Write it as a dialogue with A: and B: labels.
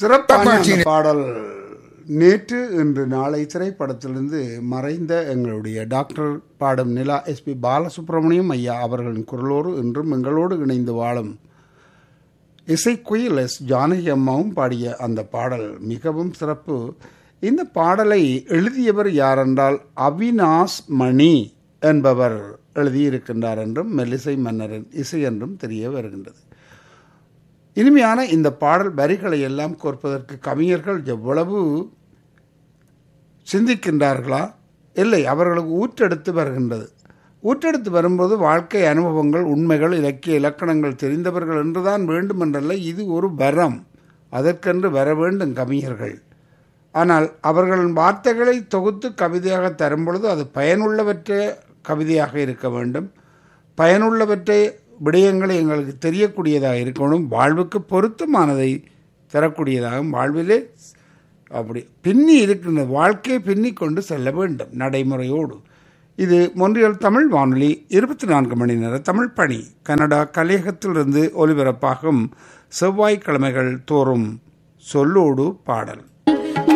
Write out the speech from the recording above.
A: சிறப்பான அந்த
B: Martini.
A: பாடல் நேற்று இன்று நாளை திரைப்படத்திலிருந்து மறைந்த எங்களுடைய டாக்டர் பாடும் நிலா எஸ்பி பாலசுப்ரமணியம் ஐயா அவர்களின் குரலோடு இன்றும் எங்களோடு இணைந்து வாழும் இசைக்குயில் எஸ் ஜானகி அம்மாவும் பாடிய அந்த பாடல் மிகவும் சிறப்பு இந்த பாடலை எழுதியவர் யாரென்றால் அவினாஷ் மணி என்பவர் எழுதியிருக்கின்றார் என்றும் மெல்லிசை மன்னரின் இசை என்றும் தெரிய வருகின்றது இனிமையான இந்த பாடல் வரிகளை எல்லாம் கோர்ப்பதற்கு கவிஞர்கள் எவ்வளவு சிந்திக்கின்றார்களா இல்லை அவர்களுக்கு ஊற்றெடுத்து வருகின்றது ஊற்றெடுத்து வரும்போது வாழ்க்கை அனுபவங்கள் உண்மைகள் இலக்கிய இலக்கணங்கள் தெரிந்தவர்கள் என்றுதான் வேண்டுமென்றல்ல இது ஒரு வரம் அதற்கென்று வர வேண்டும் கவிஞர்கள் ஆனால் அவர்களின் வார்த்தைகளை தொகுத்து கவிதையாக தரும் பொழுது அது பயனுள்ளவற்ற கவிதையாக இருக்க வேண்டும் பயனுள்ளவற்றை விடயங்களை எங்களுக்கு தெரியக்கூடியதாக இருக்கணும் வாழ்வுக்கு பொருத்தமானதை தரக்கூடியதாகவும் வாழ்விலே அப்படி பின்னி இருக்கின்ற வாழ்க்கையை பின்னி கொண்டு செல்ல வேண்டும் நடைமுறையோடு இது மொன்றியல் தமிழ் வானொலி இருபத்தி நான்கு மணி நேர தமிழ் பணி கனடா கலையகத்திலிருந்து ஒலிபரப்பாகும் செவ்வாய்க்கிழமைகள் தோறும் சொல்லோடு பாடல்